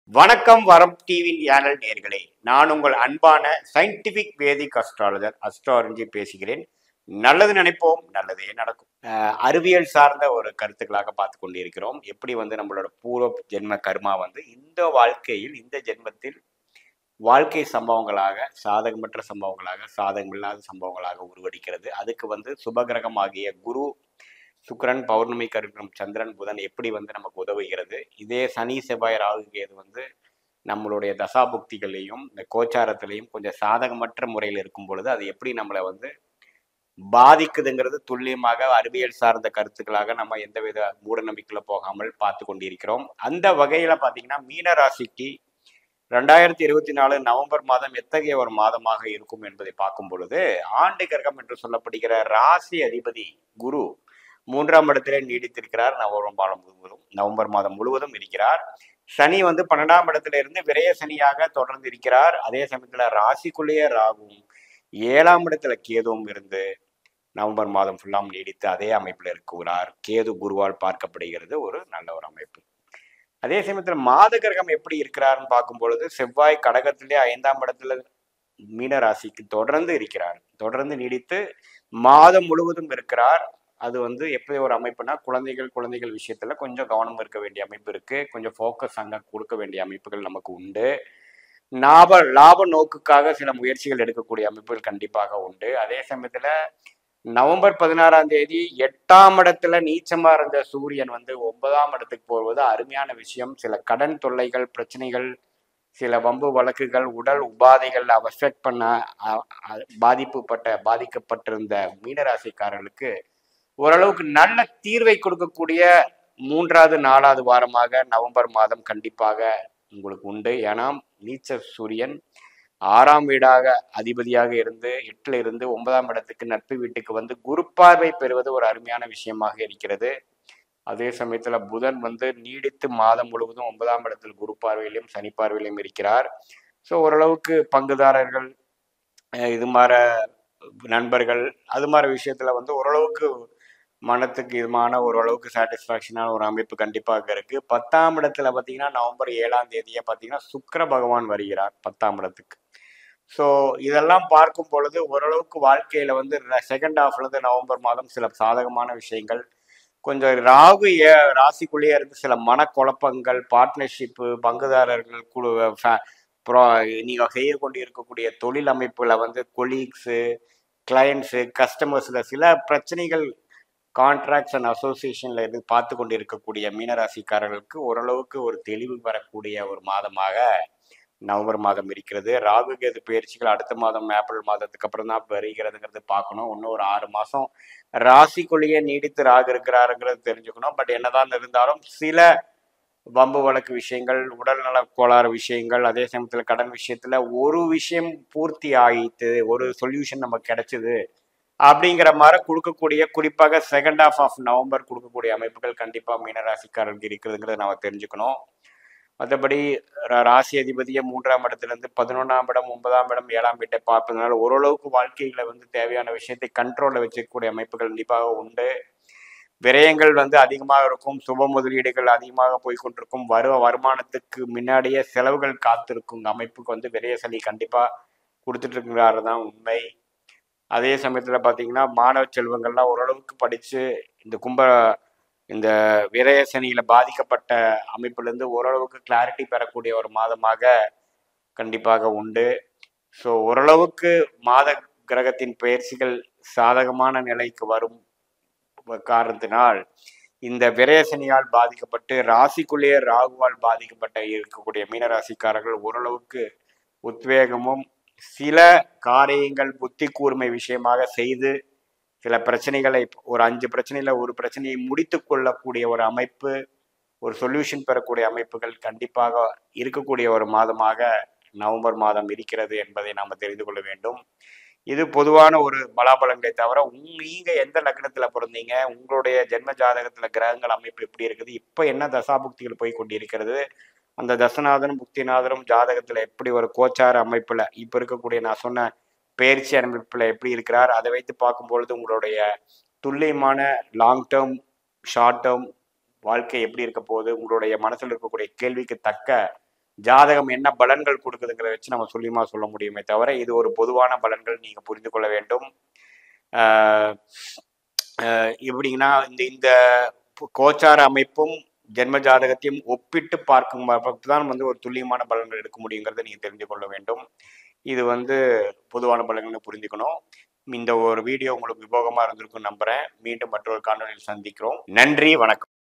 வணக்கம் வரம் டிவியின் ஏனல் நேர்களே நான் உங்கள் அன்பான சயின்டிபிக் வேதிக் அஸ்ட்ராலஜர் அஸ்ட்ராலஜி பேசுகிறேன் நல்லது நினைப்போம் நல்லதே நடக்கும் அஹ் அறிவியல் சார்ந்த ஒரு கருத்துக்களாக பார்த்து கொண்டிருக்கிறோம் எப்படி வந்து நம்மளோட பூர்வ ஜென்ம கர்மா வந்து இந்த வாழ்க்கையில் இந்த ஜென்மத்தில் வாழ்க்கை சம்பவங்களாக சாதகமற்ற சம்பவங்களாக சாதகமில்லாத சம்பவங்களாக உருவெடுக்கிறது அதுக்கு வந்து சுபகிரகமாகிய குரு சுக்கிரன் பௌர்ணமி கருக்கம் சந்திரன் புதன் எப்படி வந்து நமக்கு உதவுகிறது இதே சனி செவ்வாய் ராகு கேது வந்து நம்மளுடைய தசாபுக்திகளையும் இந்த கோச்சாரத்திலையும் கொஞ்சம் சாதகமற்ற முறையில் இருக்கும் பொழுது அது எப்படி நம்மளை வந்து பாதிக்குதுங்கிறது துல்லியமாக அறிவியல் சார்ந்த கருத்துக்களாக நம்ம எந்தவித மூட நம்பிக்கையில போகாமல் பார்த்து கொண்டிருக்கிறோம் அந்த வகையில பாத்தீங்கன்னா மீன ராசிக்கு ரெண்டாயிரத்தி இருபத்தி நாலு நவம்பர் மாதம் எத்தகைய ஒரு மாதமாக இருக்கும் என்பதை பார்க்கும் பொழுது ஆண்டு கிரகம் என்று சொல்லப்படுகிற ராசி அதிபதி குரு மூன்றாம் இடத்திலே நீடித்திருக்கிறார் நவம்பர் மாதம் முழுவதும் நவம்பர் மாதம் முழுவதும் இருக்கிறார் சனி வந்து பன்னெண்டாம் இடத்துல இருந்து விரய சனியாக தொடர்ந்து இருக்கிறார் அதே சமயத்துல ராசிக்குள்ளேயே ராகுவும் ஏழாம் இடத்துல கேதுவும் இருந்து நவம்பர் மாதம் ஃபுல்லாம் நீடித்து அதே அமைப்பில் இருக்கிறார் கேது குருவால் பார்க்கப்படுகிறது ஒரு நல்ல ஒரு அமைப்பு அதே சமயத்தில் மாத கிரகம் எப்படி இருக்கிறார்னு பார்க்கும் பொழுது செவ்வாய் கடகத்திலே ஐந்தாம் இடத்துல மீன ராசிக்கு தொடர்ந்து இருக்கிறார் தொடர்ந்து நீடித்து மாதம் முழுவதும் இருக்கிறார் அது வந்து எப்படி ஒரு அமைப்புனா குழந்தைகள் குழந்தைகள் விஷயத்துல கொஞ்சம் கவனம் இருக்க வேண்டிய அமைப்பு இருக்கு கொஞ்சம் ஃபோக்கஸ் அங்க கொடுக்க வேண்டிய அமைப்புகள் நமக்கு உண்டு லாப லாப நோக்குக்காக சில முயற்சிகள் எடுக்கக்கூடிய அமைப்புகள் கண்டிப்பாக உண்டு அதே சமயத்துல நவம்பர் பதினாறாம் தேதி எட்டாம் இடத்துல நீச்சமா இருந்த சூரியன் வந்து ஒன்பதாம் இடத்துக்கு போவது அருமையான விஷயம் சில கடன் தொல்லைகள் பிரச்சனைகள் சில வம்பு வழக்குகள் உடல் உபாதைகள் அஃபெக்ட் பண்ண அ- அ- பாதிப்புப்பட்ட பாதிக்கப்பட்டிருந்த மீனராசிக்காரர்களுக்கு ஓரளவுக்கு நல்ல தீர்வை கொடுக்கக்கூடிய மூன்றாவது நாலாவது வாரமாக நவம்பர் மாதம் கண்டிப்பாக உங்களுக்கு உண்டு ஏன்னா நீச்ச சூரியன் ஆறாம் வீடாக அதிபதியாக இருந்து எட்டுல இருந்து ஒன்பதாம் இடத்துக்கு நட்பு வீட்டுக்கு வந்து குரு பார்வை பெறுவது ஒரு அருமையான விஷயமாக இருக்கிறது அதே சமயத்துல புதன் வந்து நீடித்து மாதம் முழுவதும் ஒன்பதாம் இடத்தில் குரு பார்வையிலும் சனி பார்வையிலும் இருக்கிறார் ஸோ ஓரளவுக்கு பங்குதாரர்கள் அஹ் இது மாதிரி நண்பர்கள் அது மாதிரி விஷயத்துல வந்து ஓரளவுக்கு மனத்துக்கு இதுமான ஓரளவுக்கு சாட்டிஸ்ஃபேக்ஷனான ஒரு அமைப்பு கண்டிப்பாக இருக்கு பத்தாம் இடத்துல பார்த்தீங்கன்னா நவம்பர் ஏழாம் தேதியே பார்த்தீங்கன்னா சுக்கிர பகவான் வருகிறார் பத்தாம் இடத்துக்கு ஸோ இதெல்லாம் பார்க்கும் பொழுது ஓரளவுக்கு வாழ்க்கையில வந்து செகண்ட் ஹாஃப்ல இருந்து நவம்பர் மாதம் சில சாதகமான விஷயங்கள் கொஞ்சம் ராகு ஏ ராசிக்குள்ளேயே இருந்து சில மனக்குழப்பங்கள் பார்ட்னர்ஷிப்பு பங்குதாரர்கள் குழு fa- ப்ரோ நீங்கள் செய்ய கொண்டு இருக்கக்கூடிய தொழில் அமைப்புல வந்து கொலீக்ஸு கிளையண்ட்ஸு கஸ்டமர்ஸில் சில பிரச்சனைகள் கான்ட்ராக்ட்ஸ் அண்ட் அசோசியேஷனில் இருந்து பார்த்து கொண்டு இருக்கக்கூடிய மீனராசிக்காரர்களுக்கு ஓரளவுக்கு ஒரு தெளிவு வரக்கூடிய ஒரு மாதமாக நவம்பர் மாதம் இருக்கிறது ராகு கேது பயிற்சிகள் அடுத்த மாதம் ஏப்ரல் மாதத்துக்கு அப்புறம் தான் வருகிறதுங்கிறது பார்க்கணும் இன்னும் ஒரு ஆறு மாதம் ராசிக்குள்ளேயே நீடித்து ராகு இருக்கிறாருங்கிறது தெரிஞ்சுக்கணும் பட் என்னதான் இருந்தாலும் சில வம்பு வழக்கு விஷயங்கள் உடல்நல கோளாறு விஷயங்கள் அதே சமயத்தில் கடன் விஷயத்துல ஒரு விஷயம் பூர்த்தி ஆயிட்டு ஒரு சொல்யூஷன் நமக்கு கிடைச்சது அப்படிங்கிற மாதிரி கொடுக்கக்கூடிய குறிப்பாக செகண்ட் ஹாஃப் ஆஃப் நவம்பர் கொடுக்கக்கூடிய அமைப்புகள் கண்டிப்பாக மீனராசிக்காரர்களுக்கு இருக்கிறதுங்கிறத நம்ம தெரிஞ்சுக்கணும் மற்றபடி ரா- ராசி அதிபதியை மூன்றாம் இடத்துல இருந்து பதினொன்றாம் இடம் ஒன்பதாம் இடம் ஏழாம் வீட்டை பார்ப்பதனால ஓரளவுக்கு வாழ்க்கையில வந்து தேவையான விஷயத்தை கண்ட்ரோலில் வச்சுக்கக்கூடிய அமைப்புகள் கண்டிப்பாக உண்டு விரயங்கள் வந்து அதிகமாக இருக்கும் சுப முதலீடுகள் அதிகமாக போய் கொண்டிருக்கும் வரு வருமானத்துக்கு முன்னாடியே செலவுகள் காத்திருக்கும் அமைப்புக்கு வந்து விரய சனி கண்டிப்பாக கொடுத்துட்டு இருக்கிறாரு தான் உண்மை அதே சமயத்தில் பார்த்தீங்கன்னா மாணவ செல்வங்கள்லாம் ஓரளவுக்கு படித்து இந்த கும்ப இந்த விரய சனியில் பாதிக்கப்பட்ட அமைப்புலேருந்து ஓரளவுக்கு கிளாரிட்டி பெறக்கூடிய ஒரு மாதமாக கண்டிப்பாக உண்டு ஸோ ஓரளவுக்கு மாத கிரகத்தின் பயிற்சிகள் சாதகமான நிலைக்கு வரும் காரணத்தினால் இந்த விரயசனியால் பாதிக்கப்பட்டு ராசிக்குள்ளேயே ராகுவால் பாதிக்கப்பட்ட இருக்கக்கூடிய மீனராசிக்காரர்கள் ஓரளவுக்கு உத்வேகமும் சில காரியங்கள் புத்தி கூர்மை விஷயமாக செய்து சில பிரச்சனைகளை ஒரு அஞ்சு பிரச்சனையில ஒரு பிரச்சனையை முடித்து கொள்ளக்கூடிய ஒரு அமைப்பு ஒரு சொல்யூஷன் பெறக்கூடிய அமைப்புகள் கண்டிப்பாக இருக்கக்கூடிய ஒரு மாதமாக நவம்பர் மாதம் இருக்கிறது என்பதை நாம் தெரிந்து கொள்ள வேண்டும் இது பொதுவான ஒரு பலாபலங்களை தவிர உங்க- நீங்க எந்த லக்னத்துல பிறந்தீங்க உங்களுடைய ஜென்ம ஜாதகத்துல கிரகங்கள் அமைப்பு எப்படி இருக்குது இப்ப என்ன தசாபுக்திகள் போய் கொண்டிருக்கிறது அந்த தசநாதனும் புக்திநாதனும் ஜாதகத்துல எப்படி ஒரு கோச்சார அமைப்புல இப்ப இருக்கக்கூடிய நான் சொன்ன பயிற்சி அமைப்புல எப்படி இருக்கிறார் அதை வைத்து பார்க்கும் பொழுது உங்களுடைய துல்லியமான லாங் டேர்ம் ஷார்ட் டேர்ம் வாழ்க்கை எப்படி இருக்க போகுது உங்களுடைய மனசுல இருக்கக்கூடிய கேள்விக்கு தக்க ஜாதகம் என்ன பலன்கள் கொடுக்குதுங்கிறத வச்சு நம்ம சொல்லியமா சொல்ல முடியுமே தவிர இது ஒரு பொதுவான பலன்கள் நீங்கள் புரிந்து கொள்ள வேண்டும் ஆஹ் ஆஹ் எப்படிங்கன்னா இந்த இந்த கோச்சார அமைப்பும் ஜென்ம ஜாதகத்தையும் ஒப்பிட்டு பார்க்கும் தான் வந்து ஒரு துல்லியமான பலன்கள் எடுக்க முடியுங்கிறத நீங்கள் தெரிந்து கொள்ள வேண்டும் இது வந்து பொதுவான பலன்களை புரிஞ்சுக்கணும் இந்த ஒரு வீடியோ உங்களுக்கு உபயோகமாக இருந்திருக்கும் நம்புகிறேன் மீண்டும் மற்றொரு காணொலியில் சந்திக்கிறோம் நன்றி வணக்கம்